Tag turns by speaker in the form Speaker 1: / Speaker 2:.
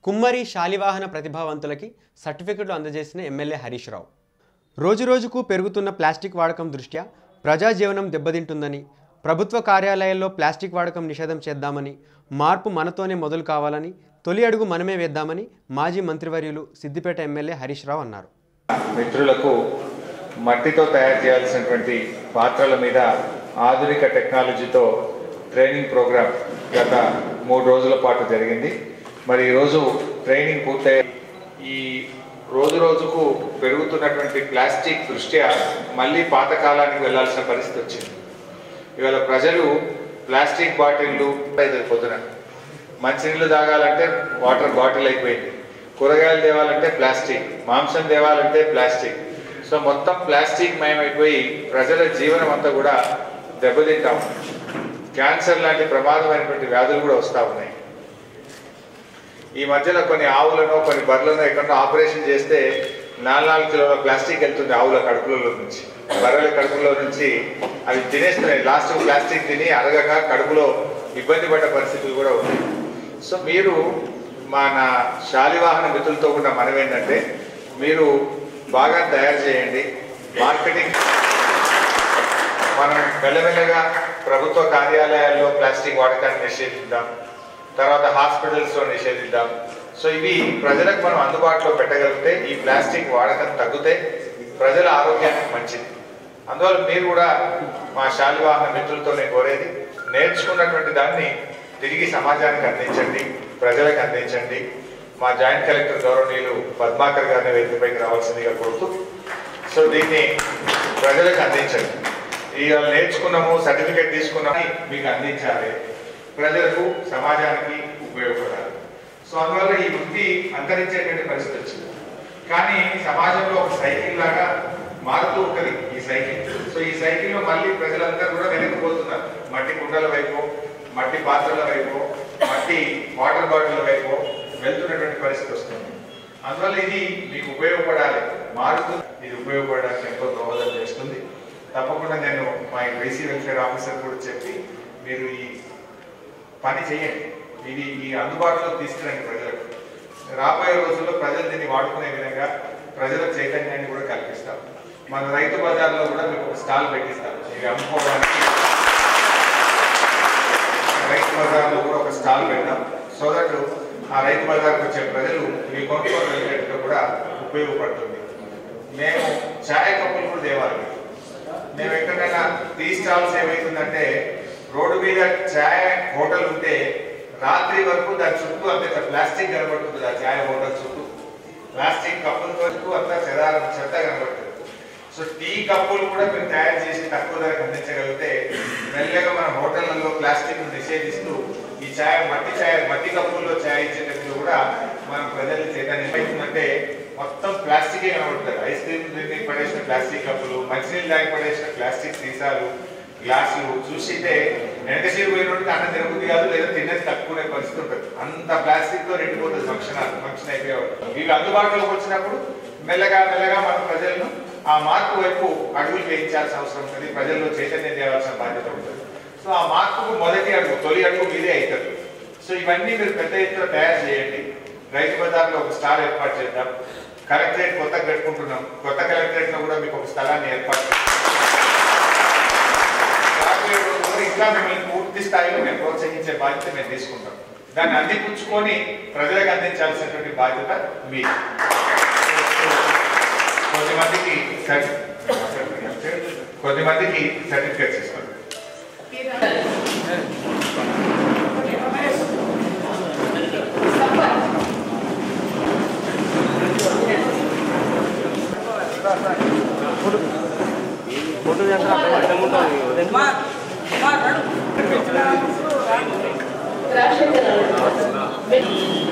Speaker 1: కుమ్మరి శాలివాహన ప్రతిభావంతులకి సర్టిఫికెట్లు అందజేసిన ఎమ్మెల్యే హరీష్ రావు రోజురోజుకు పెరుగుతున్న ప్లాస్టిక్ వాడకం దృష్ట్యా ప్రజా జీవనం దెబ్బతింటుందని ప్రభుత్వ కార్యాలయాల్లో ప్లాస్టిక్ వాడకం నిషేధం చేద్దామని మార్పు మనతోనే మొదలు కావాలని తొలి అడుగు మనమే వేద్దామని మాజీ మంత్రివర్యులు సిద్దిపేట ఎమ్మెల్యే హరీష్ రావు అన్నారు
Speaker 2: మిత్రులకు మట్టితో తయారు చేయాల్సినటువంటి పాత్రల మీద ఆధునిక టెక్నాలజీతో ట్రైనింగ్ ప్రోగ్రాం గత మూడు రోజుల పాటు జరిగింది మరి ఈరోజు ట్రైనింగ్ పూర్తయి ఈ రోజు రోజుకు పెరుగుతున్నటువంటి ప్లాస్టిక్ దృష్ట్యా మళ్ళీ పాతకాలానికి వెళ్ళాల్సిన పరిస్థితి వచ్చింది ఇవాళ ప్రజలు ప్లాస్టిక్ బాటిళ్ళు పొద్దున మంచినీళ్ళు తాగాలంటే వాటర్ బాటిల్ అయిపోయింది కూరగాయలు తేవాలంటే ప్లాస్టిక్ మాంసం తేవాలంటే ప్లాస్టిక్ సో మొత్తం ప్లాస్టిక్ మయమైపోయి ప్రజల జీవనం అంతా కూడా దెబ్బతింటాం క్యాన్సర్ లాంటి ప్రమాదమైనటువంటి వ్యాధులు కూడా వస్తూ ఉన్నాయి ఈ మధ్యలో కొన్ని ఆవులను కొన్ని బర్రెలను ఎక్కడో ఆపరేషన్ చేస్తే నాలుగు నాలుగు కిలోల ప్లాస్టిక్ వెళ్తుంది ఆవుల కడుపులలో నుంచి బర్రెల కడుపులో నుంచి అవి తినేస్తున్నాయి లాస్ట్ ప్లాస్టిక్ తిని అరగక కడుపులో ఇబ్బంది పడ్డ పరిస్థితులు కూడా ఉన్నాయి సో మీరు మన శాలివాహన మిత్రులతో కూడా మనం ఏంటంటే మీరు బాగా తయారు చేయండి మార్కెటింగ్ మనం మెల్లమెల్లగా ప్రభుత్వ కార్యాలయాల్లో ప్లాస్టిక్ వాడకాన్ని నిషేధిద్దాం తర్వాత హాస్పిటల్స్లో నిషేధిద్దాం సో ఇవి ప్రజలకు మనం అందుబాటులో పెట్టగలిగితే ఈ ప్లాస్టిక్ వాడకం తగ్గితే ప్రజల ఆరోగ్యానికి మంచిది అందువల్ల మీరు కూడా మా శాలివాహన మిత్రులతో నేను కోరేది నేర్చుకున్నటువంటి దాన్ని తిరిగి సమాజానికి అందించండి ప్రజలకు అందించండి మా జాయింట్ కలెక్టర్ గౌరవనీయులు పద్మాకర్ గారిని వేదికపైకి రావాల్సిందిగా కోరుతూ సో దీన్ని ప్రజలకు అందించండి ఇవాళ నేర్చుకున్నాము సర్టిఫికేట్ తీసుకున్నాము మీకు అందించాలి ప్రజలకు సమాజానికి ఉపయోగపడాలి సో అందువల్ల ఈ వృత్తి అంతరించేటువంటి పరిస్థితి వచ్చింది కానీ సమాజంలో ఒక సైకిల్ లాగా మారుతూ ఉంటుంది ఈ సైకిల్ సో ఈ సైకిల్లో మళ్ళీ ప్రజలందరూ కూడా వెనక్కిపోతున్నారు మట్టి కుండల వైపు మట్టి పాత్రల వైపు మట్టి వాటర్ బాటిల్ వైపు వెళ్తున్నటువంటి పరిస్థితి వస్తుంది అందువల్ల ఇది మీకు ఉపయోగపడాలి మారుతూ ఇది ఉపయోగపడడానికి ఎంతో దోహదం చేస్తుంది తప్పకుండా నేను మా బీసీ వెల్ఫేర్ ఆఫీసర్ కూడా చెప్పి మీరు ఈ పని చేయండి ఇది మీ అందుబాటులో తీసుకురండి ప్రజలకు రాబోయే రోజుల్లో ప్రజలు దీన్ని వాడుకునే విధంగా ప్రజల చైతన్యాన్ని కూడా కల్పిస్తాం మన రైతు బజార్లో కూడా మీకు ఒక స్టాల్ పెట్టిస్తాం ఇవి అమ్ముకోవడానికి రైతు బజార్లో కూడా ఒక స్టాల్ పెడతాం సో దట్ ఆ రైతు బజార్కి వచ్చే ప్రజలు మీ కొనుక్కోలు వెళ్ళేట్టుగా కూడా ఉపయోగపడుతుంది మేము ఛాయ్ కప్పులు కూడా తేవాలి మేము ఎక్కడైనా టీ స్టాల్స్ ఏమవుతుందంటే రోడ్డు మీద ఛాయ్ హోటల్ ఉంటే రాత్రి వరకు దాని చుట్టూ అంత ప్లాస్టిక్ కనబడుతుంది ఆ ఛాయ్ హోటల్ చుట్టూ ప్లాస్టిక్ కప్పుల వరకు అంతా చెదారం చెత్త కనబడుతుంది సో టీ కప్పులు కూడా మీరు తయారు చేసి తక్కువ ధరకు అందించగలిగితే మెల్లగా మన హోటళ్లలో ప్లాస్టిక్ నిషేధిస్తూ ఈ ఛాయ్ మట్టి ఛాయ్ మట్టి కప్పుల్లో ఛాయ్ ఇచ్చేటప్పుడు కూడా మనం ప్రజలు చైతన్యం ఏమవుతుందంటే మొత్తం ప్లాస్టికే కనబడుతుంది ఐస్ క్రీమ్ తిని పడేసిన ప్లాస్టిక్ కప్పులు మంచినీళ్ళు తాగి పడేసిన ప్లాస్టిక్ సీసాలు గ్లాసులు చూసితే వెనకసీరు పోయినట్టు అన్నం తినబుద్ధి కాదు లేదా తినేది తక్కువనే పరిస్థితి ఉంటుంది అంత ప్లాస్టిక్ తో నిండిపోతుంది ఫంక్షన్ ఫంక్షన్ అయిపోయేవాడు ఇవి అందుబాటులోకి వచ్చినప్పుడు మెల్లగా మెల్లగా మన ప్రజలను ఆ మార్పు వైపు అడుగులు వేయించాల్సిన అవసరం ఉంటుంది ప్రజల్లో చైతన్యం చేయాల్సిన బాధ్యత ఉంటుంది సో ఆ మార్పుకు మొదటి అడుగు తొలి అడుగు మీదే అవుతుంది సో ఇవన్నీ మీరు పెద్ద ఎత్తున తయారు చేయండి రైతు బజార్లో ఒక స్టాల్ ఏర్పాటు చేద్దాం కలెక్టరేట్ కొత్తగా కట్టుకుంటున్నాం కొత్త కలెక్టరేట్ లో కూడా మీకు ఒక స్థలాన్ని ఏర్పాటు చేద్దాం. రాబోయే రోజుల్లో ఇంకా మిమ్మల్ని పూర్తి స్థాయిలో మేము ప్రోత్సహించే బాధ్యత మేము తీసుకుంటాం దాన్ని అందిపుచ్చుకొని ప్రజలకు అందించాల్సినటువంటి బాధ్యత మీ కొద్దిమందికి సర్టి- కొద్దిమందికి సర్టిఫికేట్స్ ఇస్తాం
Speaker 3: రాజశేఖర్